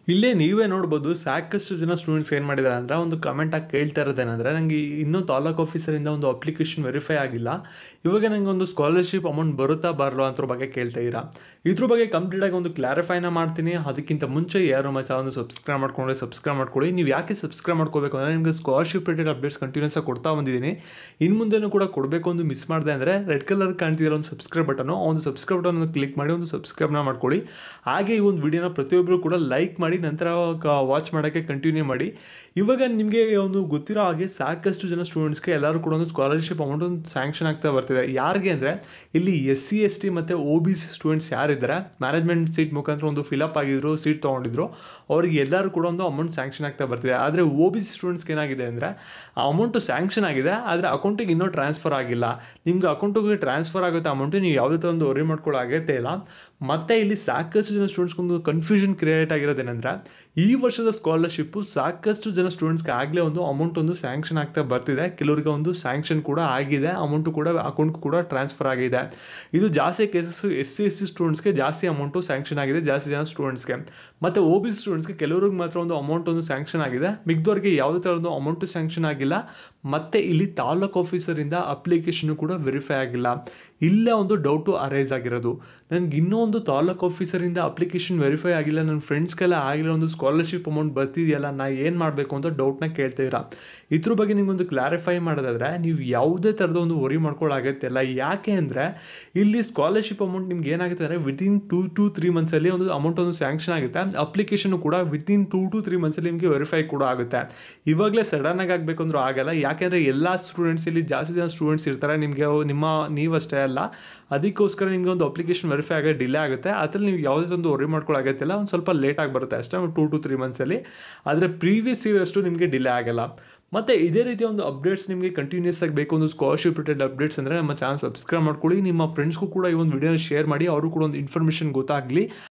ಇಲ್ಲೇ ನೀವೇ ನೋಡ್ಬೋದು ಸಾಕಷ್ಟು ಜನ ಸ್ಟೂಡೆಂಟ್ಸ್ ಏನು ಮಾಡಿದ್ದಾರೆ ಅಂದರೆ ಒಂದು ಕಮೆಂಟ್ ಆಗಿ ಕೇಳ್ತಾ ಇರೋದೇನೆಂದರೆ ನನಗೆ ಇನ್ನೂ ತಾಲೂಕು ಆಫೀಸರಿಂದ ಒಂದು ಅಪ್ಲಿಕೇಶನ್ ವೆರಿಫೈ ಆಗಿಲ್ಲ ಇವಾಗ ನನಗೆ ಒಂದು ಸ್ಕಾಲರ್ಶಿಪ್ ಅಮೌಂಟ್ ಬರುತ್ತಾ ಬರಲ್ಲ ಅಂತರ ಬಗ್ಗೆ ಕೇಳ್ತಾ ಇದ್ದೀರಾ ಇದ್ರ ಬಗ್ಗೆ ಕಂಪ್ಲೀಟಾಗಿ ಒಂದು ಕ್ಲಾರಿಫೈನ ಮಾಡ್ತೀನಿ ಅದಕ್ಕಿಂತ ಮುಂಚೆ ಯಾರು ನಮ್ಮ ಚಾನಲ್ ಸಬ್ಸ್ಕ್ರೈಬ್ ಮಾಡ್ಕೊಂಡ್ರೆ ಸಬ್ಸ್ಕ್ರೈಬ್ ಮಾಡ್ಕೊಳ್ಳಿ ನೀವು ಯಾಕೆ ಸಬ್ಸ್ಕ್ರೈಬ್ ಮಾಡ್ಕೋಬೇಕು ಅಂದರೆ ನಿಮಗೆ ಸ್ಕಾಲರ್ಶಿಪ್ ರಿಲೇಟೆಡ್ ಅಪ್ಡೇಟ್ಸ್ ಕಂಟಿನ್ಯೂಸ್ ಆಗಿ ಕೊಡ್ತಾ ಬಂದಿದ್ದೀನಿ ಇನ್ನು ಮುಂದೆನೂ ಕೂಡ ಕೊಡಬೇಕು ಒಂದು ಮಿಸ್ ಮಾಡಿದೆ ಅಂದರೆ ರೆಡ್ ಕಲರ್ ಕಾಣ್ತಿರೋ ಒಂದು ಸಬ್ಸ್ಕ್ರೈಬ್ ಬಟನು ಆ ಒಂದು ಸಬ್ಸ್ಕ್ರೈಬ್ ಬಟನ್ ಕ್ಲಿಕ್ ಮಾಡಿ ಒಂದು ಸಬ್ಸ್ಕ್ರೈಬ್ನ ಮಾಡ್ಕೊಳ್ಳಿ ಹಾಗೆ ಈ ಒಂದು ವಿಡಿಯೋನ ಪ್ರತಿಯೊಬ್ಬರು ಕೂಡ ಲೈಕ್ ಮಾಡಿ ನಂತರ ವಾಚ್ ಮಾಡೋಕ್ಕೆ ಕಂಟಿನ್ಯೂ ಮಾಡಿ ಇವಾಗ ನಿಮಗೆ ಒಂದು ಗೊತ್ತಿರೋ ಹಾಗೆ ಸಾಕಷ್ಟು ಜನ ಸ್ಟೂಡೆಂಟ್ಸ್ಗೆ ಎಲ್ಲರೂ ಕೂಡ ಒಂದು ಸ್ಕಾಲರ್ಶಿಪ್ ಅಮೌಂಟ್ ಒಂದು ಸ್ಯಾಂಕ್ಷನ್ ಆಗ್ತಾ ಬರ್ತಿದೆ ಯಾರಿಗೆ ಅಂದರೆ ಇಲ್ಲಿ ಎಸ್ ಸಿ ಎಸ್ ಟಿ ಮತ್ತು ಒ ಬಿ ಸಿ ಸ್ಟೂಡೆಂಟ್ಸ್ ಯಾರಿದ್ದಾರೆ ಮ್ಯಾನೇಜ್ಮೆಂಟ್ ಸೀಟ್ ಮುಖಾಂತರ ಒಂದು ಫಿಲಪ್ ಆಗಿದ್ರು ಸೀಟ್ ತೊಗೊಂಡಿದ್ರು ಅವ್ರಿಗೆ ಎಲ್ಲರೂ ಕೂಡ ಒಂದು ಅಮೌಂಟ್ ಸ್ಯಾಂಕ್ಷನ್ ಆಗ್ತಾ ಬರ್ತಿದೆ ಆದರೆ ಒ ಬಿ ಸಿ ಸ್ಟೂಡೆಂಟ್ಸ್ಗೆ ಏನಾಗಿದೆ ಅಂದರೆ ಆ ಅಮೌಂಟು ಸ್ಯಾಂಕ್ಷನ್ ಆಗಿದೆ ಆದರೆ ಅಕೌಂಟಿಗೆ ಇನ್ನೂ ಟ್ರಾನ್ಸ್ಫರ್ ಆಗಿಲ್ಲ ನಿಮ್ಗೆ ಅಕೌಂಟಿಗೆ ಟ್ರಾನ್ಸ್ಫರ್ ಆಗುತ್ತೆ ಅಮೌಂಟು ನೀವು ಯಾವುದೇ ಥರ ಒಂದು ವರಿ ಮಾಡ್ಕೊಳ್ಳೋ ಅಗತ್ಯ ಇಲ್ಲ ಮತ್ತು ಇಲ್ಲಿ ಸಾಕಷ್ಟು ಜನ ಸ್ಟೂಡೆಂಟ್ಸ್ಗೊಂದು ಕನ್ಫ್ಯೂಷನ್ ಕ್ರಿಯೇಟ್ ಆಗಿರೋದೇನೆಂದ್ರೆ ಈ ವರ್ಷದ ಸ್ಕಾಲರ್ಶಿಪ್ಪು ಸಾಕಷ್ಟು ಜನ ಸ್ಟೂಡೆಂಟ್ಸ್ಗೆ ಆಗಲೇ ಒಂದು ಅಮೌಂಟ್ ಒಂದು ಸ್ಯಾಂಕ್ಷನ್ ಆಗ್ತಾ ಬರ್ತಿದೆ ಕೆಲವರಿಗೆ ಒಂದು ಸ್ಯಾಂಕ್ಷನ್ ಕೂಡ ಆಗಿದೆ ಅಮೌಂಟು ಕೂಡ ಅಕೌಂಟ್ ಕೂಡ ಟ್ರಾನ್ಸ್ಫರ್ ಆಗಿದೆ ಇದು ಜಾಸ್ತಿ cases S C S C ಸ್ಟೂಡೆಂಟ್ಸ್ಗೆ ಜಾಸ್ತಿ ಅಮೌಂಟು ಸ್ಯಾಂಕ್ಷನ್ ಆಗಿದೆ ಜಾಸ್ತಿ ಜನ ಸ್ಟೂಡೆಂಟ್ಸ್ಗೆ ಮತ್ತು ಒ ಬಿ ಸಿ ಸ್ಟೂಡೆಂಟ್ಸ್ಗೆ ಕೆಲವ್ರಿಗೆ ಮಾತ್ರ ಒಂದು ಅಮೌಂಟ್ ಒಂದು ಸ್ಯಾಂಕ್ಷನ್ ಆಗಿದೆ ಮಿಗ್ದವ್ರಿಗೆ ಯಾವುದೇ ಥರದ್ದು ಅಮೌಂಟು ಸ್ಯಾಂಕ್ಷನ್ ಆಗಿಲ್ಲ ಮತ್ತು ಇಲ್ಲಿ ತಾಲೂಕು ಆಫೀಸರಿಂದ ಅಪ್ಲಿಕೇಶನ್ ಕೂಡ ವೆರಿಫೈ ಆಗಿಲ್ಲ ಇಲ್ಲೇ ಒಂದು ಡೌಟು ಅರೈಸ್ ಆಗಿರೋದು ನನಗೆ ಇನ್ನೂ ಒಂದು ತಾಲೂಕು ಆಫೀಸರಿಂದ ಅಪ್ಲಿಕೇಶನ್ ವೆರಿಫೈ ಆಗಿಲ್ಲ ನನ್ನ ಫ್ರೆಂಡ್ಸ್ಗೆಲ್ಲ ಆಗಿಲ್ಲ ಒಂದು ಸ್ಕಾಲರ್ಶಿಪ್ ಅಮೌಂಟ್ ಬರ್ತಿದೆಯಲ್ಲ ನಾ ಏನು ಮಾಡಬೇಕು ಅಂತ ಡೌಟ್ನ ಕೇಳ್ತಿದ್ದೀರಾ ಇದ್ರ ಬಗ್ಗೆ ನಿಮಗೊಂದು ಕ್ಲಾರಿಫೈ ಮಾಡೋದಾದ್ರೆ ನೀವು ಯಾವುದೇ ಥರದ ಒಂದು ವರಿ ಮಾಡ್ಕೊಳ್ಳಾಗತ್ತಿಲ್ಲ ಯಾಕೆ ಅಂದರೆ ಇಲ್ಲಿ ಸ್ಕಾಲರ್ಶಿಪ್ ಅಮೌಂಟ್ ನಿಮ್ಗೆ ಏನಾಗುತ್ತೆ ಅಂದರೆ ವಿತಿನ್ ಟೂ ಟು ತ್ರೀ ಮಂತ್ಸಲ್ಲಿ ಒಂದು ಅಮೌಂಟ್ ಒಂದು ಸ್ಯಾಂಕ್ಷನ್ ಆಗುತ್ತೆ ಅಪ್ಲಿಕೇಶನ್ ಕೂಡ ವಿತಿನ್ ಟೂ ಟು ತ್ರೀ ಮಂತ್ಸಲ್ಲಿ ನಿಮಗೆ ವೆರಿಫೈ ಕೂಡ ಆಗುತ್ತೆ ಇವಾಗಲೇ ಸಡನ್ನಾಗಿ ಆಗಬೇಕು ಅಂದ್ರೂ ಆಗಲ್ಲ ಯಾಕೆಂದರೆ ಎಲ್ಲ ಸ್ಟೂಡೆಂಟ್ಸ್ ಇಲ್ಲಿ ಜಾಸ್ತಿ ಜನ ಸ್ಟೂಡೆಂಟ್ಸ್ ಇರ್ತಾರೆ ನಿಮಗೆ ನಿಮ್ಮ ನೀವಷ್ಟೇ ಅಲ್ಲ ಅದಕ್ಕೋಸ್ಕರ ನಿಮಗೆ ಒಂದು ಅಪ್ಲಿಕೇಶನ್ ವೆರಿಫೈ ಆಗೋ ಡಿಲೇ ಆಗುತ್ತೆ ಅದ್ರಲ್ಲಿ ನೀವು ಯಾವುದೇ ಒಂದು ವರಿ ಮಾಡ್ಕೊಳ್ಳೋಗತ್ತಿಲ್ಲ ಒಂದು ಸ್ವಲ್ಪ ಲೇಟಾಗಿ ಬರುತ್ತೆ ಅಷ್ಟೇ ಟೂ ಟು ತ್ರೀ ಮಂತ್ಸಲ್ಲಿ ಆದರೆ ಪ್ರೀವಿಯಸ್ ಇಯರ್ ಅಷ್ಟು ನಿಮಗೆ ಡಿಲೇ ಆಗಲ್ಲ ಮತ್ತು ಇದೇ ರೀತಿಯ ಒಂದು ಅಪ್ಡೇಟ್ಸ್ ನಿಮಗೆ ಕಂಟಿನ್ಯೂಸ್ ಆಗಿ ಬೇಕು ಒಂದು ಸ್ಕಾಲರ್ಶಿಪ್ ರಿಲೇಟೆಡ್ ಅಪ್ಡೇಟ್ಸ್ ಅಂದರೆ ನಮ್ಮ ಚಾನಲ್ ಸಬ್ಸ್ಕ್ರೈಬ್ ಮಾಡ್ಕೊಳ್ಳಿ ನಿಮ್ಮ ಫ್ರೆಂಡ್ಸ್ಗೂ ಕೂಡ ಈ ಒಂದು ವಿಡಿಯೋನ ಶೇರ್ ಮಾಡಿ ಅವರು ಕೂಡ ಒಂದು ಇನ್ಫಾರ್ಮೇಷನ್ ಗೊತ್ತಾಗಲಿ